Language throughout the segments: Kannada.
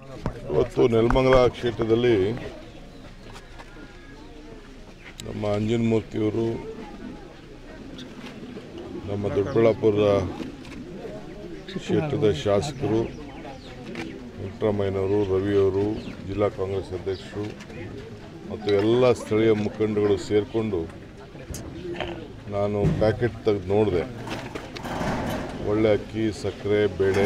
ಇವತ್ತು ನೆಲಮಂಗಲ ಕ್ಷೇತ್ರದಲ್ಲಿ ನಮ್ಮ ಅಂಜನಮೂರ್ತಿಯವರು ನಮ್ಮ ದೊಡ್ಡಬಳ್ಳಾಪುರ ಕ್ಷೇತ್ರದ ಶಾಸಕರು ವೆಂಕಟರಾಮಯ್ಯನವರು ರವಿಯವರು ಜಿಲ್ಲಾ ಕಾಂಗ್ರೆಸ್ ಅಧ್ಯಕ್ಷರು ಮತ್ತು ಎಲ್ಲ ಸ್ಥಳೀಯ ಮುಖಂಡಗಳು ಸೇರಿಕೊಂಡು ನಾನು ಪ್ಯಾಕೆಟ್ ತೆಗೆದು ನೋಡಿದೆ ಒಳ್ಳೆ ಅಕ್ಕಿ ಸಕ್ಕರೆ ಬೇಳೆ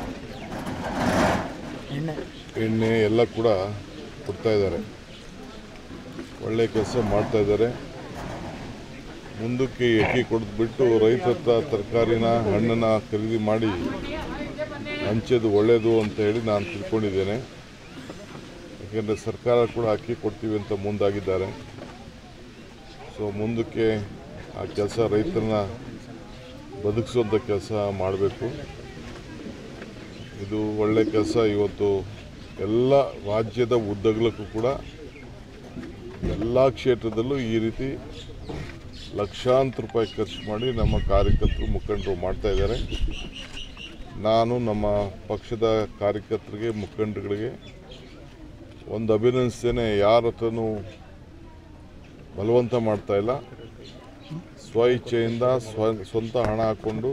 ಎಣ್ಣೆ ಎಲ್ಲ ಕೂಡ ಕೊಡ್ತಾ ಇದ್ದಾರೆ ಒಳ್ಳೆ ಕೆಲಸ ಮಾಡ್ತಾ ಇದ್ದಾರೆ ಮುಂದಕ್ಕೆ ಈ ಅಕ್ಕಿ ಕೊಡ್ಬಿಟ್ಟು ರೈತರ ಹತ್ರ ತರಕಾರಿನ ಹಣ್ಣನ್ನು ಖರೀದಿ ಮಾಡಿ ಹಂಚೋದು ಒಳ್ಳೆಯದು ಅಂತ ಹೇಳಿ ನಾನು ತಿಳ್ಕೊಂಡಿದ್ದೇನೆ ಯಾಕೆಂದರೆ ಸರ್ಕಾರ ಕೂಡ ಅಕ್ಕಿ ಕೊಡ್ತೀವಿ ಅಂತ ಮುಂದಾಗಿದ್ದಾರೆ ಸೊ ಮುಂದಕ್ಕೆ ಆ ಕೆಲಸ ರೈತರನ್ನ ಬದುಕಿಸುವಂಥ ಕೆಲಸ ಮಾಡಬೇಕು ಇದು ಒಳ್ಳೆ ಕೆಲಸ ಇವತ್ತು ಎಲ್ಲ ರಾಜ್ಯದ ಉದ್ದಗಲಕ್ಕೂ ಕೂಡ ಎಲ್ಲ ಕ್ಷೇತ್ರದಲ್ಲೂ ಈ ರೀತಿ ಲಕ್ಷಾಂತರ ರೂಪಾಯಿ ಖರ್ಚು ಮಾಡಿ ನಮ್ಮ ಕಾರ್ಯಕರ್ತರು ಮುಖಂಡರು ಮಾಡ್ತಾ ಇದ್ದಾರೆ ನಾನು ನಮ್ಮ ಪಕ್ಷದ ಕಾರ್ಯಕರ್ತರಿಗೆ ಮುಖಂಡರುಗಳಿಗೆ ಒಂದು ಅಭಿನಂದಿಸ್ತೇನೆ ಯಾರ ಹತ್ರನೂ ಬಲವಂತ ಮಾಡ್ತಾ ಇಲ್ಲ ಸ್ವ ಇಚ್ಛೆಯಿಂದ ಸ್ವ ಸ್ವಂತ ಹಣ ಹಾಕ್ಕೊಂಡು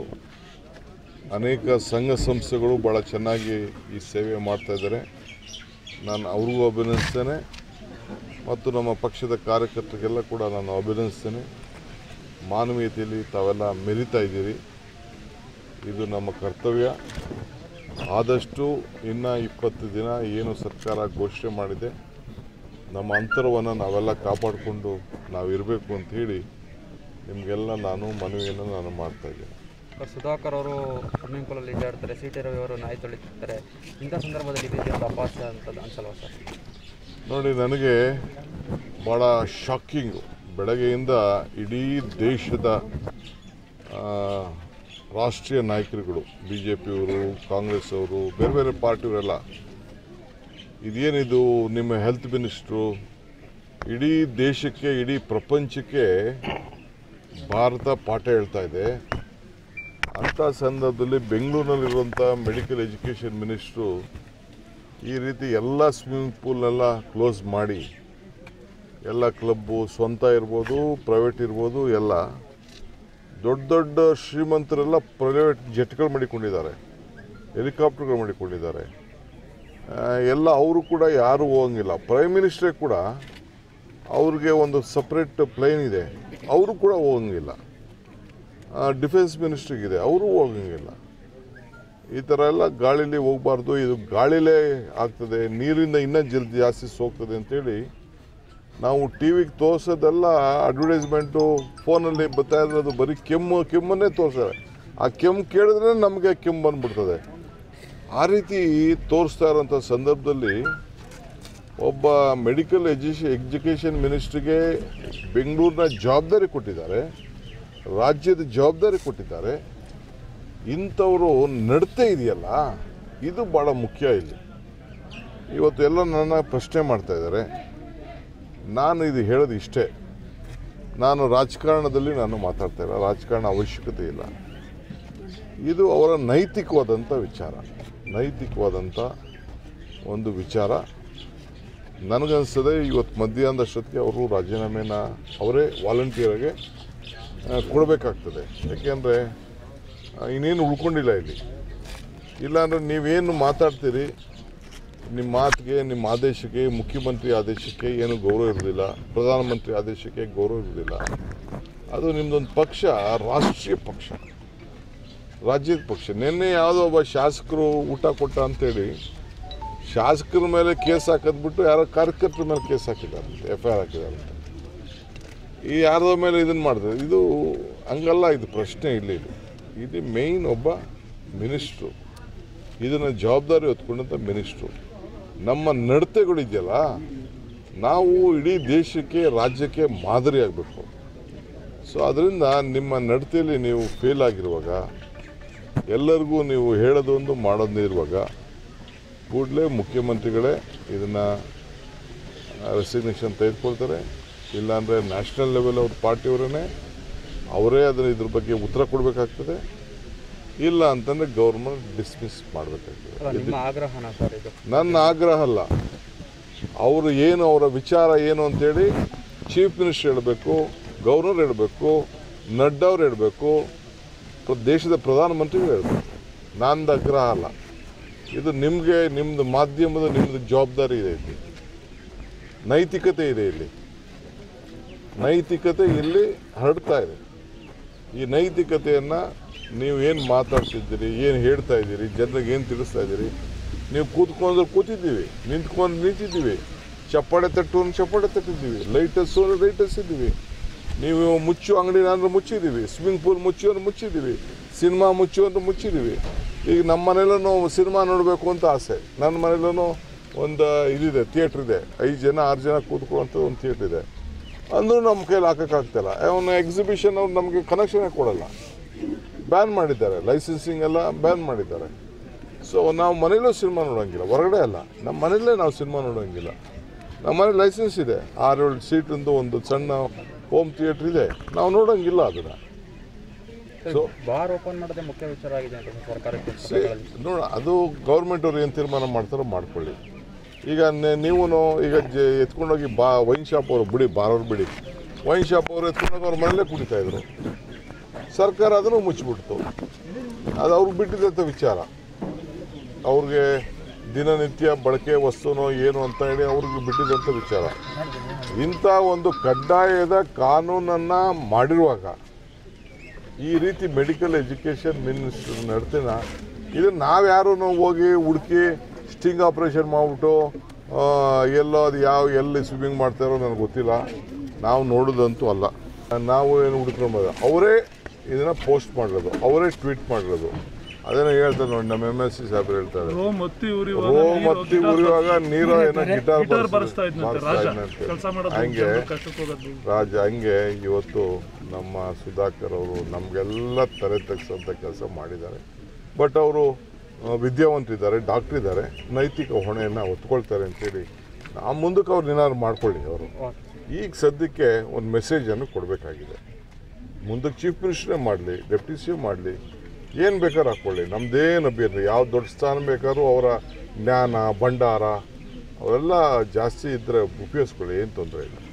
ಅನೇಕ ಸಂಘ ಸಂಸ್ಥೆಗಳು ಭಾಳ ಚೆನ್ನಾಗಿ ಈ ಸೇವೆ ಮಾಡ್ತಾ ಇದ್ದಾರೆ ನಾನು ಅವ್ರಿಗೂ ಅಭಿನಂದಿಸ್ತೇನೆ ಮತ್ತು ನಮ್ಮ ಪಕ್ಷದ ಕಾರ್ಯಕರ್ತರಿಗೆಲ್ಲ ಕೂಡ ನಾನು ಅಭಿನಂದಿಸ್ತೇನೆ ಮಾನವೀಯತೆಯಲ್ಲಿ ತಾವೆಲ್ಲ ಮೆರಿತಾ ಇದ್ದೀರಿ ಇದು ನಮ್ಮ ಕರ್ತವ್ಯ ಆದಷ್ಟು ಇನ್ನು ಇಪ್ಪತ್ತು ದಿನ ಏನು ಸರ್ಕಾರ ಘೋಷಣೆ ಮಾಡಿದೆ ನಮ್ಮ ಅಂತರವನ್ನು ನಾವೆಲ್ಲ ಕಾಪಾಡಿಕೊಂಡು ನಾವು ಇರಬೇಕು ಅಂತ ಹೇಳಿ ನಿಮಗೆಲ್ಲ ನಾನು ಮನವಿಯನ್ನು ನಾನು ಮಾಡ್ತಾ ಇದ್ದೇನೆ ಸುಧಾಕರ್ ಅವರು ಸ್ವಿಮ್ಮಿಂಗ್ ಪೂಲಲ್ಲಿ ಈಜಾಡ್ತಾರೆ ಸಿ ಟಿ ರವಿ ಅವರು ನಾಯಿ ತೊಳಿತಿರ್ತಾರೆ ಇಂಥ ಸಂದರ್ಭದಲ್ಲಿ ಈ ರೀತಿ ಒಂದು ಅಪಹಾಸ್ಯ ಅಂತದ್ದು ಅನ್ಸಲ್ವಾ ಸರ್ ನೋಡಿ ನನಗೆ ಭಾಳ ಶಾಕಿಂಗು ಬೆಳಗ್ಗೆಯಿಂದ ಇಡೀ ದೇಶದ ಆ, ರಾಷ್ಟ್ರೀಯ ನಾಯಕರುಗಳು ಬಿ ಜೆ ಪಿಯವರು ಕಾಂಗ್ರೆಸ್ ಅವರು ಬೇರೆ ಬೇರೆ ಪಾರ್ಟಿಯವರೆಲ್ಲ ಇದೇನಿದು ನಿಮ್ಮ ಹೆಲ್ತ್ ಮಿನಿಸ್ಟ್ರು ಇಡೀ ದೇಶಕ್ಕೆ ಇಡೀ ಪ್ರಪಂಚಕ್ಕೆ ಭಾರತ ಪಾಠ ಹೇಳ್ತಾ ಇದೆ ಅಂಥ ಸಂದರ್ಭದಲ್ಲಿ ಬೆಂಗಳೂರಿನಲ್ಲಿರುವಂಥ ಮೆಡಿಕಲ್ ಎಜುಕೇಷನ್ ಮಿನಿಸ್ಟ್ರು ಈ ರೀತಿ ಎಲ್ಲ ಸ್ವಿಮ್ಮಿಂಗ್ ಪೂಲ್ನೆಲ್ಲ ಕ್ಲೋಸ್ ಮಾಡಿ ಎಲ್ಲ ಕ್ಲಬ್ಬು ಸ್ವಂತ ಇರ್ಬೋದು ಪ್ರೈವೇಟ್ ಇರ್ಬೋದು ಎಲ್ಲ ದೊಡ್ಡ ದೊಡ್ಡ ಶ್ರೀಮಂತರೆಲ್ಲ ಪ್ರೈವೇಟ್ ಜೆಟ್ಗಳು ಮಾಡಿಕೊಂಡಿದ್ದಾರೆ ಹೆಲಿಕಾಪ್ಟರ್ಗಳು ಮಾಡಿಕೊಂಡಿದ್ದಾರೆ ಆ, ಎಲ್ಲ ಅವರು ಕೂಡ ಯಾರು ಹೋಗಂಗಿಲ್ಲ ಪ್ರೈಮ್ ಮಿನಿಸ್ಟ್ರೇ ಕೂಡ ಅವ್ರಿಗೆ ಒಂದು ಸಪ್ರೇಟ್ ಪ್ಲೇನ್ ಇದೆ ಅವರು ಕೂಡ ಹೋಗಂಗಿಲ್ಲ ಡಿಫೆನ್ಸ್ ಮಿನಿಸ್ಟ್ರಿಗಿದೆ ಅವರು ಹೋಗಂಗಿಲ್ಲ ಈ ಥರ ಎಲ್ಲ ಗಾಳಿಲಿ ಹೋಗಬಾರ್ದು ಇದು ಗಾಳಿಲೇ ಆಗ್ತದೆ ನೀರಿಂದ ಇನ್ನೂ ಜಲ್ದಿ ಜಾಸ್ತಿ ಸೋಗ್ತದೆ ಅಂತೇಳಿ ನಾವು ಟಿ ವಿಗೆ ತೋರಿಸೋದೆಲ್ಲ ಅಡ್ವರ್ಟೈಸ್ಮೆಂಟು ಫೋನಲ್ಲಿ ಬರ್ತಾ ಇರೋದು ಬರೀ ಕೆಮ್ಮು ಕೆಮ್ಮನ್ನೇ ತೋರಿಸ್ತಾರೆ ಆ ಕೆಮ್ಮು ಕೇಳಿದ್ರೆ ನಮಗೆ ಕೆಮ್ಮು ಬಂದ್ಬಿಡ್ತದೆ ಆ ರೀತಿ ತೋರಿಸ್ತಾ ಇರೋಂಥ ಸಂದರ್ಭದಲ್ಲಿ ಒಬ್ಬ ಮೆಡಿಕಲ್ ಎಜುಕೇಷನ್ ಎಜುಕೇಷನ್ ಮಿನಿಸ್ಟ್ರಿಗೆ ಬೆಂಗಳೂರಿನ ಜವಾಬ್ದಾರಿ ಕೊಟ್ಟಿದ್ದಾರೆ ರಾಜ್ಯದ ಜವಾಬ್ದಾರಿ ಕೊಟ್ಟಿದ್ದಾರೆ ಇಂಥವರು ನಡತೆ ಇದೆಯಲ್ಲ ಇದು ಭಾಳ ಮುಖ್ಯ ಇಲ್ಲಿ ಇವತ್ತು ಎಲ್ಲ ನನ್ನ ಪ್ರಶ್ನೆ ಮಾಡ್ತಾ ಇದ್ದಾರೆ ನಾನು ಇದು ಹೇಳೋದು ಇಷ್ಟೇ ನಾನು ರಾಜಕಾರಣದಲ್ಲಿ ನಾನು ಮಾತಾಡ್ತಾ ಇಲ್ಲ ರಾಜಕಾರಣ ಅವಶ್ಯಕತೆ ಇಲ್ಲ ಇದು ಅವರ ನೈತಿಕವಾದಂಥ ವಿಚಾರ ನೈತಿಕವಾದಂಥ ಒಂದು ವಿಚಾರ ನನಗನ್ಸ್ತದೆ ಇವತ್ತು ಮಧ್ಯಾಹ್ನದಷ್ಟೊತ್ತಿಗೆ ಅವರು ರಾಜೀನಾಮೆನ ಅವರೇ ವಾಲಂಟಿಯರ್ಗೆ ಕೊಡಬೇಕಾಗ್ತದೆ ಯಾಕೆಂದರೆ ಇನ್ನೇನು ಉಳ್ಕೊಂಡಿಲ್ಲ ಇಲ್ಲಿ ಇಲ್ಲಾಂದರೆ ನೀವೇನು ಮಾತಾಡ್ತೀರಿ ನಿಮ್ಮ ಮಾತಿಗೆ ನಿಮ್ಮ ಆದೇಶಕ್ಕೆ ಮುಖ್ಯಮಂತ್ರಿ ಆದೇಶಕ್ಕೆ ಏನು ಗೌರವ ಇರೋದಿಲ್ಲ ಪ್ರಧಾನಮಂತ್ರಿ ಆದೇಶಕ್ಕೆ ಗೌರವ ಇರೋದಿಲ್ಲ ಅದು ನಿಮ್ಮದೊಂದು ಪಕ್ಷ ರಾಷ್ಟ್ರೀಯ ಪಕ್ಷ ರಾಜ್ಯದ ಪಕ್ಷ ನಿನ್ನೆ ಯಾವುದೋ ಒಬ್ಬ ಶಾಸಕರು ಊಟ ಕೊಟ್ಟ ಅಂತೇಳಿ ಶಾಸಕರ ಮೇಲೆ ಕೇಸ್ ಹಾಕಿದ್ಬಿಟ್ಟು ಯಾರೋ ಕಾರ್ಯಕರ್ತರ ಮೇಲೆ ಕೇಸ್ ಹಾಕಿದ್ದಾರೆ ಎಫ್ ಐ ಆರ್ ಹಾಕಿದ್ದಾರೆ ಈ ಯಾರ್ದೋ ಮೇಲೆ ಇದನ್ನು ಮಾಡಿದ್ರೆ ಇದು ಹಂಗಲ್ಲ ಇದು ಪ್ರಶ್ನೆ ಇಲ್ಲ ಇದು ಇದು ಮೇಯ್ನ್ ಒಬ್ಬ ಮಿನಿಸ್ಟ್ರು ಇದನ್ನು ಜವಾಬ್ದಾರಿ ಹೊತ್ಕೊಂಡಂಥ ಮಿನಿಸ್ಟ್ರು ನಮ್ಮ ನಡತೆಗಳಿದೆಯಲ್ಲ ನಾವು ಇಡೀ ದೇಶಕ್ಕೆ ರಾಜ್ಯಕ್ಕೆ ಮಾದರಿ ಆಗಬೇಕು ಸೊ ಅದರಿಂದ ನಿಮ್ಮ ನಡತೆಯಲ್ಲಿ ನೀವು ಫೇಲ್ ಆಗಿರುವಾಗ ಎಲ್ಲರಿಗೂ ನೀವು ಹೇಳೋದೊಂದು ಮಾಡೋದು ಇರುವಾಗ ಕೂಡಲೇ ಮುಖ್ಯಮಂತ್ರಿಗಳೇ ಇದನ್ನು ರೆಸಿಗ್ನೇಷನ್ ತೆಗೆದುಕೊಳ್ತಾರೆ ಇಲ್ಲಾಂದರೆ ನ್ಯಾಷನಲ್ ಲೆವೆಲ್ ಅವ್ರ ಪಾರ್ಟಿಯವರೇ ಅವರೇ ಅದನ್ನು ಇದ್ರ ಬಗ್ಗೆ ಉತ್ತರ ಕೊಡಬೇಕಾಗ್ತದೆ ಇಲ್ಲ ಅಂತಂದರೆ ಗೌರ್ಮೆಂಟ್ ಡಿಸ್ಮಿಸ್ ಮಾಡಬೇಕಾಗ್ತದೆ ಅಲ್ಲ ನಿಮ್ಮ ಆಗ್ರಹನ ಸರ್ ಇದು ನನ್ನ ಆಗ್ರಹ ಅಲ್ಲ ಅವರು ಏನು ಅವರ ವಿಚಾರ ಏನು ಅಂತೇಳಿ ಚೀಫ್ ಮಿನಿಸ್ಟರ್ ಹೇಳಬೇಕು ಗವರ್ನರ್ ಹೇಳಬೇಕು ನಡ್ಡಾ ಅವ್ರು ಹೇಳಬೇಕು ದೇಶದ ಪ್ರಧಾನಮಂತ್ರಿಗಳು ಹೇಳಬೇಕು ನಂದು ಆಗ್ರಹ ಅಲ್ಲ ಇದು ನಿಮಗೆ ನಿಮ್ಮದು ಮಾಧ್ಯಮದ ನಿಮ್ಮದು ಜವಾಬ್ದಾರಿ ಇದೆ ಇಲ್ಲಿ ನೈತಿಕತೆ ಇದೆ ಇಲ್ಲಿ ನೈತಿಕತೆ ಇಲ್ಲಿ ಹರಡ್ತಾ ಇದೆ ಈ ನೈತಿಕತೆಯನ್ನು ನೀವು ಏನು ಮಾತಾಡ್ತಿದ್ದೀರಿ ಏನು ಹೇಳ್ತಾ ಇದ್ದೀರಿ ಜನರಿಗೆ ಏನು ತಿಳಿಸ್ತಾ ಇದ್ದೀರಿ ನೀವು ಕೂತ್ಕೊಂಡ್ರೆ ಕೂತಿದ್ದೀವಿ ನಿಂತ್ಕೊಂಡು ನಿಂತಿದ್ದೀವಿ ಚಪ್ಪಾಳೆ ತಟ್ಟು ಅಂದ್ರೆ ಚಪ್ಪಾಳೆ ತಟ್ಟಿದ್ದೀವಿ ಲೈಟಸ್ ಅಂದ್ರೆ ಲೈಟಸ್ ಇದ್ದೀವಿ ನೀವು ಮುಚ್ಚು ಅಂಗಡಿ ಅಂದ್ರೆ ಮುಚ್ಚಿದ್ದೀವಿ ಸ್ವಿಮ್ಮಿಂಗ್ ಪೂಲ್ ಮುಚ್ಚು ಅಂದ್ರೆ ಮುಚ್ಚಿದ್ದೀವಿ ಸಿನಿಮಾ ಮುಚ್ಚು ಅಂದ್ರೆ ಮುಚ್ಚಿದ್ದೀವಿ ಈಗ ನಮ್ಮ ಮನೇಲೂ ಸಿನಿಮಾ ನೋಡಬೇಕು ಅಂತ ಆಸೆ ನನ್ನ ಮನೇಲೂ ಒಂದು ಇದಿದೆ ಥಿಯೇಟ್ರ್ ಇದೆ ಐದು ಜನ ಆರು ಜನ ಕೂತ್ಕೊಳ್ಳೋಂಥ ಒಂದು ಥಿಯೇಟ್ರ್ ಇದೆ ಅಂದರೂ ನಮ್ಮ ಕೈಲಿ ಹಾಕೋಕ್ಕಾಗ್ತಿಲ್ಲ ಅವನ ಎಕ್ಸಿಬಿಷನ್ ಅವ್ರು ನಮಗೆ ಕನೆಕ್ಷನೇ ಕೊಡಲ್ಲ ಬ್ಯಾನ್ ಮಾಡಿದ್ದಾರೆ ಲೈಸೆನ್ಸಿಂಗ್ ಎಲ್ಲ ಬ್ಯಾನ್ ಮಾಡಿದ್ದಾರೆ ಸೊ ನಾವು ಮನೇಲೂ ಸಿನಿಮಾ ನೋಡೋಂಗಿಲ್ಲ ಹೊರಗಡೆ ಅಲ್ಲ ನಮ್ಮ ಮನೇಲೇ ನಾವು ಸಿನಿಮಾ ನೋಡೋಂಗಿಲ್ಲ ನಮ್ಮ ಮನೆ ಲೈಸೆನ್ಸ್ ಇದೆ ಆರೇಳು ಸೀಟಿಂದು ಒಂದು ಸಣ್ಣ ಹೋಮ್ ಥಿಯೇಟ್ರ್ ಇದೆ ನಾವು ನೋಡೋಂಗಿಲ್ಲ ಅದನ್ನು ಸೊ ಬಾರ್ ಓಪನ್ ಮಾಡೋದೇ ಮುಖ್ಯ ವಿಚಾರ ಆಗಿದೆ ಅಂತ ಸರ್ ಸರ್ಕಾರಕ್ಕೆ ಸೇ ನೋಡ ಅದು ಗೌರ್ಮೆಂಟ್ ಅವ್ರು ಏನು ತೀರ್ಮಾನ ಮಾಡ್ತಾರೋ ಮಾಡ್ಕೊಳ್ಳಿ ಈಗ ನೀವು ಈಗ ಜ ಎತ್ಕೊಂಡೋಗಿ ಬಾ ವೈನ್ ಶಾಪ್ ಅವರು ಬಿಡಿ ಬಾರವ್ರು ಬಿಡಿ ವೈನ್ ಶಾಪ್ ಅವರು ಎತ್ಕೊಂಡೋಗಿ ಅವ್ರ ಮನೇಲೇ ಕುಡಿತಾ ಇದ್ರು ಸರ್ಕಾರ ಅದನ್ನು ಮುಚ್ಚಿಬಿಡ್ತು ಅದು ಅವ್ರಿಗೆ ಬಿಟ್ಟಿದ್ದಂಥ ವಿಚಾರ ಅವ್ರಿಗೆ ದಿನನಿತ್ಯ ಬಳಕೆ ವಸ್ತುನೋ ಏನು ಅಂತ ಹೇಳಿ ಅವ್ರಿಗೆ ಬಿಟ್ಟಿದ್ದಂಥ ವಿಚಾರ ಇಂಥ ಒಂದು ಕಡ್ಡಾಯದ ಕಾನೂನನ್ನು ಮಾಡಿರುವಾಗ ಈ ರೀತಿ ಮೆಡಿಕಲ್ ಎಜುಕೇಷನ್ ಮಿನಿಸ್ಟರ್ ನಡ್ತಿನ ಇದು ನಾವ್ಯಾರು ಹೋಗಿ ಹುಡುಕಿ ಸ್ಟಿಂಗ್ ಆಪ್ರೇಷನ್ ಮಾಡಿಬಿಟ್ಟು ಎಲ್ಲೋ ಅದು ಯಾವ ಎಲ್ಲಿ ಸ್ವಿಮ್ಮಿಂಗ್ ಮಾಡ್ತಾರೋ ನನಗೆ ಗೊತ್ತಿಲ್ಲ ನಾವು ನೋಡೋದಂತೂ ಅಲ್ಲ ನಾವು ಏನು ಹುಡುಕೊಂಡು ಅವರೇ ಇದನ್ನು ಪೋಸ್ಟ್ ಮಾಡಿರೋದು ಅವರೇ ಟ್ವೀಟ್ ಮಾಡಿರೋದು ಅದೇನೋ ಹೇಳ್ತಾರೆ ನೋಡಿ ನಮ್ಮ ಎಮ್ ಎಸ್ ಸಿ ಸಾಹೇಬ್ರು ಹೇಳ್ತಾರೆ ರೋ ಮತ್ತಿ ಉರಿಯುವಾಗ ರೋ ನೀರು ಮತ್ತಿ ಗಿಟಾರ್ ಉರಿಯುವಾಗ ನೀರು ಏನೋ ಗಿಟಾರ್ ಗಿಟಾರ್ ಬರೆಸ್ತಾ ಇದ್ನಂತೆ ರಾಜ ಇದ್ನಂತೆ. ಕೆಲಸ ಮಾಡೋದು ಹಂಗೆ ಜನರು ಕಷ್ಟಕ್ಕೆ ಹೋಗೋದು ರಾಜ ಹಂಗೆ ಇವತ್ತು ನಮ್ಮ ಸುಧಾಕರ್ ಅವರು ನಮಗೆಲ್ಲ ತಲೆ ತಗ್ಸೋಂಥ ಕೆಲಸ ಮಾಡಿದ್ದಾರೆ ಬಟ್ ಅವರು ವಿದ್ಯಾವಂತರಿದ್ದಾರೆ ಡಾಕ್ಟ್ರ್ ಇದ್ದಾರೆ ನೈತಿಕ ಹೊಣೆಯನ್ನು ಹೊತ್ಕೊಳ್ತಾರೆ ಅಂತೇಳಿ ಆ ಮುಂದಕ್ಕೆ ಅವ್ರು ಏನಾದ್ರು ಮಾಡ್ಕೊಳ್ಳಿ ಅವರು ಈಗ ಸದ್ಯಕ್ಕೆ ಒಂದು ಮೆಸೇಜನ್ನು ಕೊಡಬೇಕಾಗಿದೆ ಮುಂದಕ್ಕೆ ಚೀಫ್ ಮಿನಿಸ್ಟ್ರೇ ಮಾಡಲಿ ಡೆಪ್ಟಿ ಸಿ ಎಮ್ ಮಾಡಲಿ ಏನು ಬೇಕಾದ್ರೂ ಹಾಕ್ಕೊಳ್ಳಿ ನಮ್ದೇನು ಅಭ್ಯರ್ಥಿ ಯಾವ ದೊಡ್ಡ ಸ್ಥಾನ ಬೇಕಾದ್ರೂ ಅವರ ಜ್ಞಾನ ಭಂಡಾರ ಅವೆಲ್ಲ ಜಾಸ್ತಿ ಇದ್ದರೆ ಉಪಯೋಗಿಸ್ಕೊಳ್ಳಿ ಏನು ತೊಂದರೆ ಇಲ್ಲ